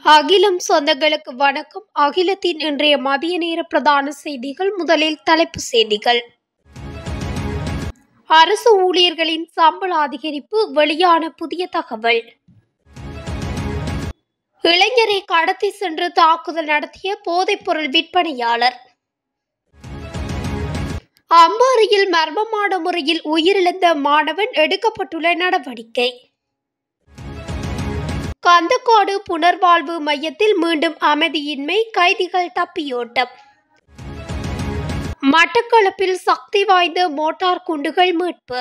அகிலம் சொந்தங்களுக்கு வணக்கம் அகிலத்தின் இன்றைய மதிய நேர பிரதான செய்திகள் முதலில் தலைப்புச் செய்திகள் அரசு ஊழியர்களின் சம்பள அதிகரிப்பு வெளியான புதிய தகவல் இளைஞரை கடத்தி சென்று தாக்குதல் நடத்திய போதைப்பொருள் விற்பனையாளர் அம்பாறையில் மர்மமான முறையில் உயிரிழந்த மாணவன் எடுக்கப்பட்டுள்ள நடவடிக்கை கந்தக்காடு புனர்வாழ்வு மையத்தில் மீண்டும் அமைதியின்மை கைதிகள் தப்பியோட்டம் மட்டக்களப்பில் சக்தி வாய்ந்த மோட்டார் குண்டுகள் மீட்பு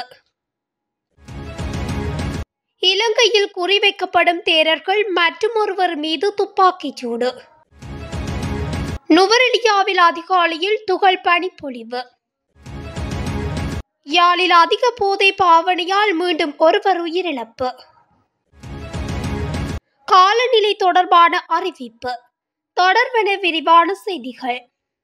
இலங்கையில் குறிவைக்கப்படும் தேரர்கள் மற்றுமொருவர் மீது துப்பாக்கிச் சூடு நுவரெலியாவில் அதிகாலையில் துகள் பனிப்பொழிவு யாழில் அதிக போதை பாவனையால் மீண்டும் ஒருவர் உயிரிழப்பு காலநிலை தொடர்பான அறிவிப்பு தொடர்பென விரிவான செய்திகள்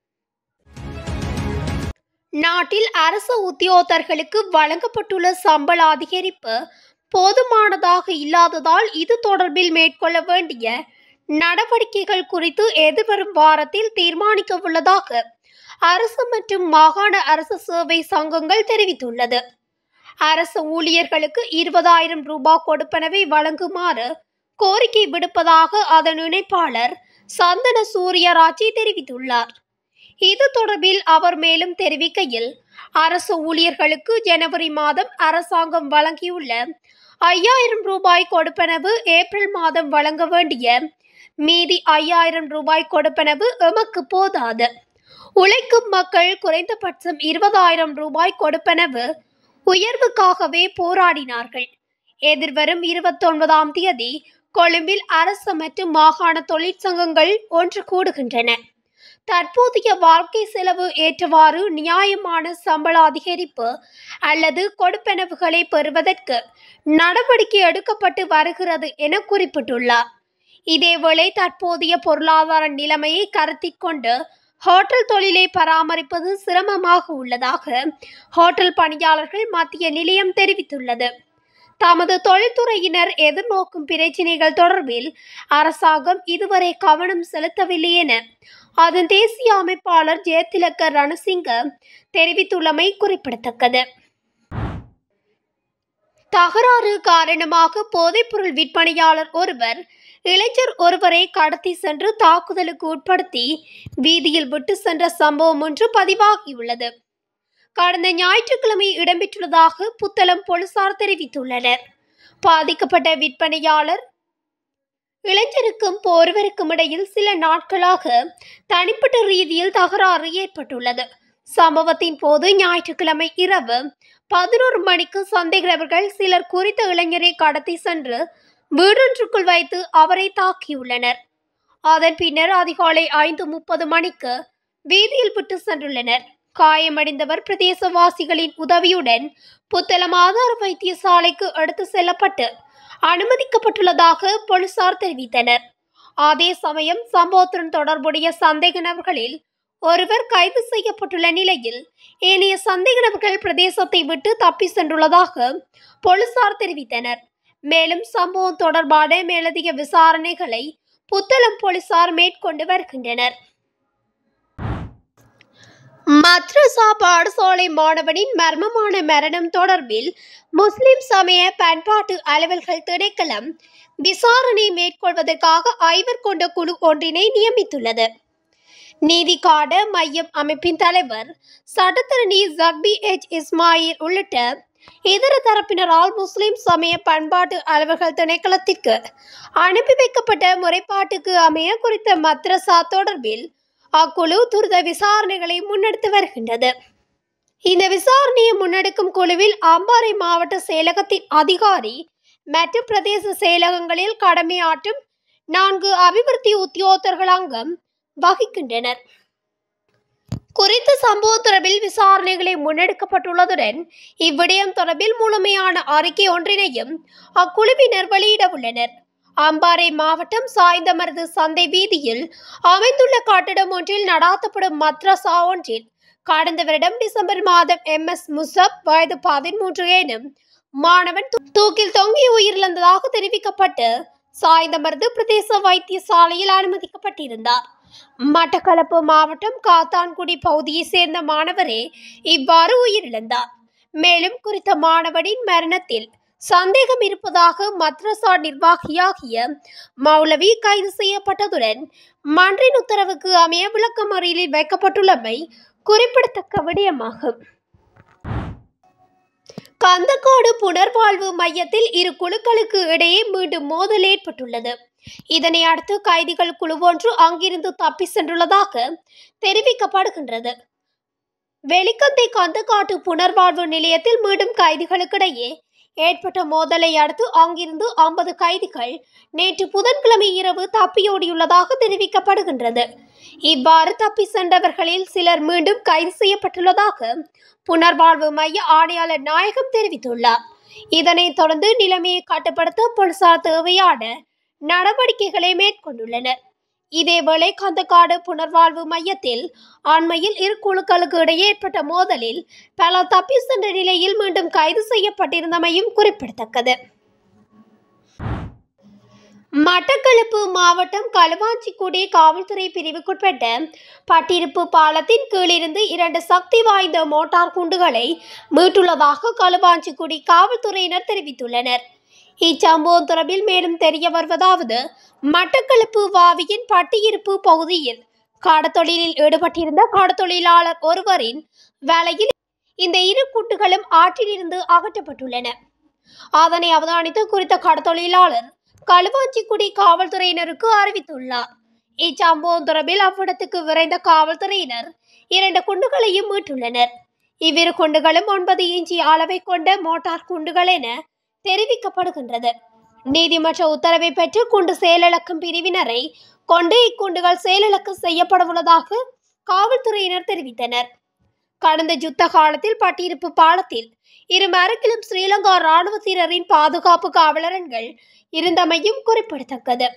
நாட்டில் அரசு உத்தியோகத்தர்களுக்கு வழங்கப்பட்டுள்ள சம்பள அதிகரிப்பு போதுமானதாக இல்லாததால் இது தொடர்பில் மேற்கொள்ள வேண்டிய நடவடிக்கைகள் குறித்து எதிர்வரும் வாரத்தில் தீர்மானிக்க உள்ளதாக அரசு மற்றும் மாகாண அரசு சேவை சங்கங்கள் தெரிவித்துள்ளது அரசு ஊழியர்களுக்கு இருபதாயிரம் ரூபாய் கொடுப்பனவை வழங்குமாறு கோரிக்கை விடுப்பதாக அதன் இணைப்பாளர் சந்தன சூரியராஜி தெரிவித்துள்ளார் இது தொடர்பில் அவர் மேலும் தெரிவிக்கையில் அரசு ஊழியர்களுக்கு ஜனவரி மாதம் அரசாங்கம் வழங்கியுள்ள ஐயாயிரம் ரூபாய் கொடுப்பனவு ஏப்ரல் மாதம் வழங்க வேண்டிய மீதி ஐயாயிரம் ரூபாய் கொடுப்பனவு எமக்கு போதாது உழைக்கும் மக்கள் குறைந்தபட்சம் இருபதாயிரம் ரூபாய் கொடுப்பனவு உயர்வுக்காகவே போராடினார்கள் எதிர்வரும் இருபத்தொன்பதாம் தேதி கொழும்பில் அரசு மற்றும் மாகாண தொழிற்சங்கங்கள் ஒன்று கூடுகின்றன தற்போதைய வாழ்க்கை செலவு ஏற்றவாறு நியாயமான சம்பள அதிகரிப்பு அல்லது கொடுப்பனவுகளை பெறுவதற்கு நடவடிக்கை எடுக்கப்பட்டு வருகிறது என குறிப்பிட்டுள்ளார் இதேவேளை தற்போதைய பொருளாதார நிலைமையை கருத்தில் கொண்டு ஹோட்டல் தொழிலை பராமரிப்பது சிரமமாக உள்ளதாக ஹோட்டல் பணியாளர்கள் மத்திய நிலையம் தெரிவித்துள்ளது தமது தொழில்துறையினர் எதிர்நோக்கும் பிரச்சினைகள் தொடர்பில் அரசாங்கம் இதுவரை கவனம் செலுத்தவில்லை என அதன் தேசிய அமைப்பாளர் ஜெயதிலக்க ரணசிங்க தெரிவித்துள்ளமை குறிப்பிடத்தக்கது தகராறு காரணமாக போதைப்பொருள் விற்பனையாளர் ஒருவர் இளைஞர் ஒருவரை கடத்தி சென்று தாக்குதலுக்கு உட்படுத்தி வீதியில் விட்டு சென்ற சம்பவம் ஒன்று பதிவாகியுள்ளது கடந்த ஞாயிற்றுக்கிழமை இடம்பெற்றுள்ளதாக புத்தளம் போலீசார் தெரிவித்துள்ளனர் பாதிக்கப்பட்ட விற்பனையாளர் இளைஞருக்கும் ஒருவருக்கும் இடையில் சில நாட்களாக தனிப்பட்ட ரீதியில் தகராறு ஏற்பட்டுள்ளது சம்பவத்தின் போது ஞாயிற்றுக்கிழமை இரவு பதினோரு மணிக்கு சந்தேக நபர்கள் சிலர் குறித்த இளைஞரை கடத்தி சென்று வீடொன்றுக்குள் வைத்து அவரை தாக்கியுள்ளனர் அதன் பின்னர் அதிகாலை ஐந்து முப்பது மணிக்கு வீதியில் விட்டு சென்றுள்ளனர் காயமடைந்தவர் பிரதேசவாசிகளின் உதவியுடன் புத்தளம் ஆதார வைத்தியசாலைக்கு எடுத்து செல்லப்பட்டு அனுமதிக்கப்பட்டுள்ளதாக போலீசார் தெரிவித்தனர் அதே சமயம் சம்பவத்துடன் தொடர்புடைய சந்தேக நபர்களில் ஒருவர் கைது செய்யப்பட்டுள்ள நிலையில் ஏனைய சந்தேக நபர்கள் பிரதேசத்தை விட்டு தப்பி சென்றுள்ளதாக போலீசார் தெரிவித்தனர் மேலும் சம்பவம் தொடர்பான மேலதிக விசாரணைகளை புத்தளம் போலீசார் மேற்கொண்டு வருகின்றனர் மத்ரசா பாடசாலை மாணவனின் மர்மமான மரணம் தொடர்பில் முஸ்லிம் சமய பண்பாட்டு அலுவல்கள் திணைக்களம் விசாரணை மேற்கொள்வதற்காக ஐவர் கொண்ட குழு ஒன்றினை நியமித்துள்ளது நீதிக்காட மையம் அமைப்பின் தலைவர் சட்டத்தரணி ஜக்பி எச் இஸ்மாயில் உள்ளிட்ட இதர தரப்பினரால் முஸ்லிம் சமய பண்பாட்டு அலுவல்கள் திணைக்களத்திற்கு அனுப்பி வைக்கப்பட்ட முறைப்பாட்டுக்கு அமைய குறித்த மத்ரசா தொடர்பில் அக்குழு துரித விசாரணைகளை முன்னெடுத்து வருகின்றது இந்த விசாரணையை முன்னெடுக்கும் குழுவில் அம்பாறை மாவட்ட செயலகத்தின் அதிகாரி மற்றும் பிரதேச செயலகங்களில் கடமையாற்றும் நான்கு அபிவிருத்தி உத்தியோகத்தர்கள் அங்கம் வகிக்கின்றனர் குறித்த சம்பவம் தொடர்பில் விசாரணைகளை முன்னெடுக்கப்பட்டுள்ளதுடன் இவ்விடயம் தொடர்பில் முழுமையான அறிக்கை ஒன்றினையும் அக்குழுவினர் வெளியிட உள்ளனர் அம்பாறை மாவட்டம் சாய்ந்தமருது சந்தை வீதியில் அமைந்துள்ள கட்டடம் ஒன்றில் நடாத்தப்படும் மத்ரசா ஒன்றில் கடந்த வருடம் டிசம்பர் மாதம் எம் எஸ் முசப் வயது பதிமூன்று எனும் மாணவன் தூ- தூக்கில் தொங்கி உயிரிழந்ததாக தெரிவிக்கப்பட்டு சாய்ந்தமர்ந்து பிரதேச வைத்தியசாலையில் அனுமதிக்கப்பட்டிருந்தார் மட்டக்களப்பு மாவட்டம் காத்தான்குடி பகுதியைச் சேர்ந்த மாணவரே இவ்வாறு உயிரிழந்தார் மேலும் குறித்த மாணவனின் மரணத்தில் சந்தேகம் இருப்பதாக மத்ரசா நிர்வாகியாகிய மௌலவி கைது செய்யப்பட்டதுடன் மன்றின் உத்தரவுக்கு அமைய விளக்கமறியலில் வைக்கப்பட்டுள்ளமை குறிப்பிடத்தக்க விடயமாகும் கந்தக்காடு புனர்வாழ்வு மையத்தில் இரு குழுக்களுக்கு இடையே மீண்டும் மோதல் ஏற்பட்டுள்ளது இதனை அடுத்து கைதிகள் குழு ஒன்று அங்கிருந்து தப்பி சென்றுள்ளதாக தெரிவிக்கப்படுகின்றது வெலிக்கந்தை கந்தக்காட்டு புனர்வாழ்வு நிலையத்தில் மீண்டும் கைதிகளுக்கிடையே ஏற்பட்ட மோதலை அடுத்து அங்கிருந்து ஐம்பது கைதிகள் நேற்று புதன்கிழமை இரவு தப்பியோடியுள்ளதாக தெரிவிக்கப்படுகின்றது இவ்வாறு தப்பி சென்றவர்களில் சிலர் மீண்டும் கைது செய்யப்பட்டுள்ளதாக புனர்வாழ்வு மைய ஆணையாளர் நாயகம் தெரிவித்துள்ளார் இதனைத் தொடர்ந்து நிலைமையை கட்டுப்படுத்த போலீசார் தேவையான நடவடிக்கைகளை மேற்கொண்டுள்ளனர் இதேவேளை கந்தக்காடு புனர்வாழ்வு மையத்தில் அண்மையில் இரு குழுக்களுக்கு இடையே ஏற்பட்ட மோதலில் பல தப்பி சென்ற நிலையில் மீண்டும் கைது செய்யப்பட்டிருந்தமையும் குறிப்பிடத்தக்கது மட்டக்களப்பு மாவட்டம் களுவாஞ்சிக்குடி காவல்துறை பிரிவுக்குட்பட்ட பட்டிருப்பு பாலத்தின் கீழிருந்து இரண்டு சக்தி வாய்ந்த மோட்டார் குண்டுகளை மீட்டுள்ளதாக களுவாஞ்சிக்குடி காவல்துறையினர் தெரிவித்துள்ளனர் இச்சம்பவம் தொடர்பில் மேலும் தெரிய வருவதாவது மட்டக்களப்பு வாவியின் பட்டியிருப்பு பகுதியில் காடத்தொழிலில் ஈடுபட்டிருந்த காடத்தொழிலாளர் ஒருவரின் வேலையில் இந்த இரு குண்டுகளும் ஆற்றிலிருந்து அகற்றப்பட்டுள்ளன அதனை அவதானித்து குறித்த கடத்தொழிலாளர் களுவாஞ்சிக்குடி காவல்துறையினருக்கு அறிவித்துள்ளார் இச்சம்பவம் தொடர்பில் அவ்விடத்துக்கு விரைந்த காவல்துறையினர் இரண்டு குண்டுகளையும் மீட்டுள்ளனர் இவ்விரு குண்டுகளும் ஒன்பது இன்ச்சி அளவை கொண்ட மோட்டார் குண்டுகள் என தெரிவிக்கப்படுகின்றது நீதிமன்ற உத்தரவை பெற்று குண்டு செயலிழக்கும் பிரிவினரை கொண்டு இக்குண்டுகள் செயலிழக்கம் செய்யப்படவுள்ளதாக காவல்துறையினர் தெரிவித்தனர் கடந்த யுத்த காலத்தில் பட்டிருப்பு பாலத்தில் இரு மரக்கிலும் ஸ்ரீலங்கா இராணுவத்தினரின் பாதுகாப்பு காவலரன்கள் இருந்தமையும் குறிப்பிடத்தக்கது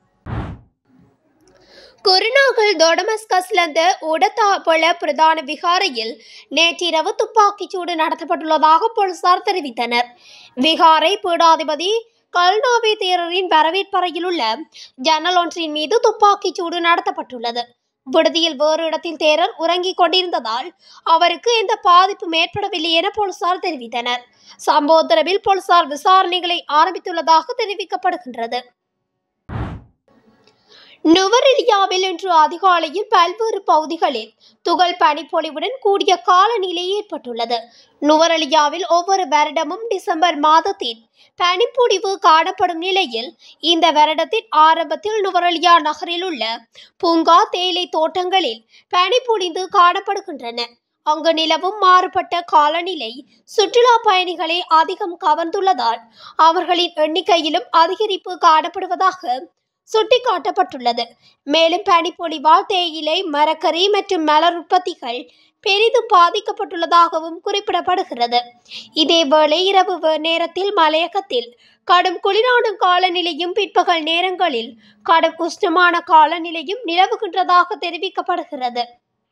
குருநாகல் டொடமஸ்கஸ்லந்த உடத்தாப்பள பிரதான விகாரையில் நேற்றிரவு துப்பாக்கிச்சூடு நடத்தப்பட்டுள்ளதாக போலீசார் தெரிவித்தனர் விகாரை பீடாதிபதி கல்நாவே தேரரின் வரவேற்பறையில் உள்ள ஜன்னல் ஒன்றின் மீது துப்பாக்கிச்சூடு நடத்தப்பட்டுள்ளது விடுதியில் வேறு இடத்தில் தேரர் உறங்கிக் கொண்டிருந்ததால் அவருக்கு எந்த பாதிப்பும் ஏற்படவில்லை என போலீசார் தெரிவித்தனர் சம்பவ தொடர்பில் போலீசார் விசாரணைகளை ஆரம்பித்துள்ளதாக தெரிவிக்கப்படுகின்றது நுவரெலியாவில் இன்று அதிகாலையில் பல்வேறு பகுதிகளில் துகள் பனிப்பொழிவுடன் கூடிய காலநிலை ஏற்பட்டுள்ளது நுவரெலியாவில் ஒவ்வொரு வருடமும் டிசம்பர் மாதத்தின் பனிப்பொழிவு காணப்படும் நிலையில் இந்த வருடத்தின் ஆரம்பத்தில் நுவரெலியா நகரில் உள்ள பூங்கா தேயிலை தோட்டங்களில் பனிப்பொழிந்து காணப்படுகின்றன அங்கு நிலவும் மாறுபட்ட காலநிலை சுற்றுலா பயணிகளை அதிகம் கவர்ந்துள்ளதால் அவர்களின் எண்ணிக்கையிலும் அதிகரிப்பு காணப்படுவதாக சுட்டிக்காட்டப்பட்டுள்ளது மேலும் பனிப்பொழிவால் தேயிலை மரக்கறி மற்றும் மலர் உற்பத்திகள் பெரிதும் பாதிக்கப்பட்டுள்ளதாகவும் குறிப்பிடப்படுகிறது இதேவேளை இரவு வே- நேரத்தில் மலையகத்தில் கடும் குளிரான காலநிலையும் பிற்பகல் நேரங்களில் கடும் உஷ்ணமான காலநிலையும் நிலவுகின்றதாக தெரிவிக்கப்படுகிறது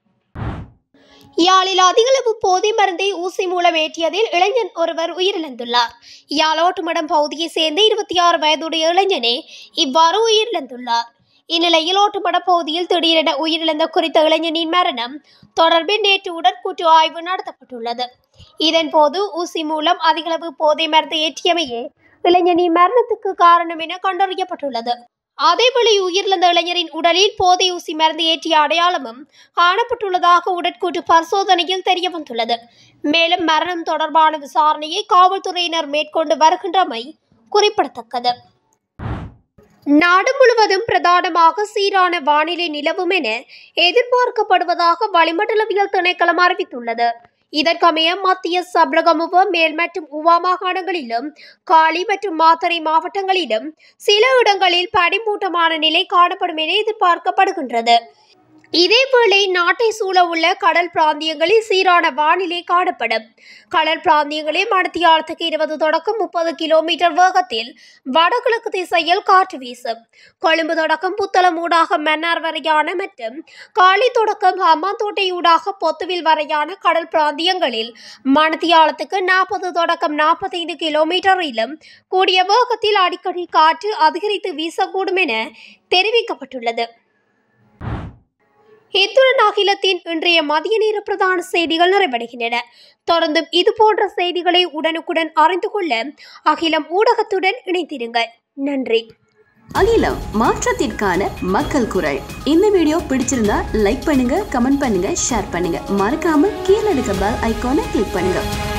யாழில் அதிகளவு போதை மருந்தை ஊசி மூலம் ஏற்றியதில் இளைஞன் ஒருவர் உயிரிழந்துள்ளார் யாழோட்டுமடம் பகுதியைச் சேர்ந்த இருபத்தி ஆறு வயதுடைய இளைஞனே இவ்வாறு உயிரிழந்துள்ளார் இந்நிலையில் ஓட்டுமட பகுதியில் திடீரென உயிரிழந்த குறித்த இளைஞனின் மரணம் தொடர்பில் நேற்று உடற்கூற்று ஆய்வு நடத்தப்பட்டுள்ளது இதன்போது ஊசி மூலம் அதிகளவு போதை மருந்து ஏற்றியமையே இளைஞனின் மரணத்துக்கு காரணம் என கண்டறியப்பட்டுள்ளது அதேவேளை உயிரிழந்த இளைஞரின் உடலில் போதை ஊசி மருந்து ஏற்றிய அடையாளமும் காணப்பட்டுள்ளதாக உடற்கூற்று பரிசோதனையில் தெரிய வந்துள்ளது மேலும் மரணம் தொடர்பான விசாரணையை காவல்துறையினர் மேற்கொண்டு வருகின்றமை குறிப்பிடத்தக்கது நாடு முழுவதும் பிரதானமாக சீரான வானிலை நிலவும் என எதிர்பார்க்கப்படுவதாக வளிமண்டலவியல் திணைக்களம் அறிவித்துள்ளது இதற்கமைய மத்திய சப்ரகமுவ மேல் மற்றும் உவா மாகாணங்களிலும் காலி மற்றும் மாத்தறை மாவட்டங்களிலும் சில இடங்களில் பனிமூட்டமான நிலை காணப்படும் என எதிர்பார்க்கப்படுகின்றது இதேவேளை நாட்டை சூழ உள்ள கடல் பிராந்தியங்களில் சீரான வானிலை காணப்படும் கடல் பிராந்தியங்களில் மணித்தியாலத்துக்கு இருபது தொடக்கம் முப்பது கிலோமீட்டர் வேகத்தில் வடகிழக்கு திசையில் காற்று வீசும் கொழும்பு தொடக்கம் புத்தளம் ஊடாக மன்னார் வரையான மற்றும் காலி தொடக்கம் ஹம்மாந்தோட்டை ஊடாக பொத்துவில் வரையான கடல் பிராந்தியங்களில் மணித்தியாலத்துக்கு நாற்பது தொடக்கம் நாற்பத்தைந்து கிலோமீட்டரிலும் கூடிய வேகத்தில் அடிக்கடி காற்று அதிகரித்து வீசக்கூடும் என தெரிவிக்கப்பட்டுள்ளது இத்துடன் அகிலத்தின் இன்றைய மதிய நேர பிரதான செய்திகள் நிறைவடைகின்றன தொடர்ந்தும் இது போன்ற செய்திகளை உடனுக்குடன் அறிந்து கொள்ள அகிலம் ஊடகத்துடன் இணைந்திருங்கள் நன்றி அகிலம் மாற்றத்திற்கான மக்கள் குரல் இந்த வீடியோ பிடிச்சிருந்தா லைக் பண்ணுங்க கமெண்ட் பண்ணுங்க ஷேர் பண்ணுங்க மறக்காம கீழே இருக்க பெல் ஐகானை கிளிக் பண்ணுங்க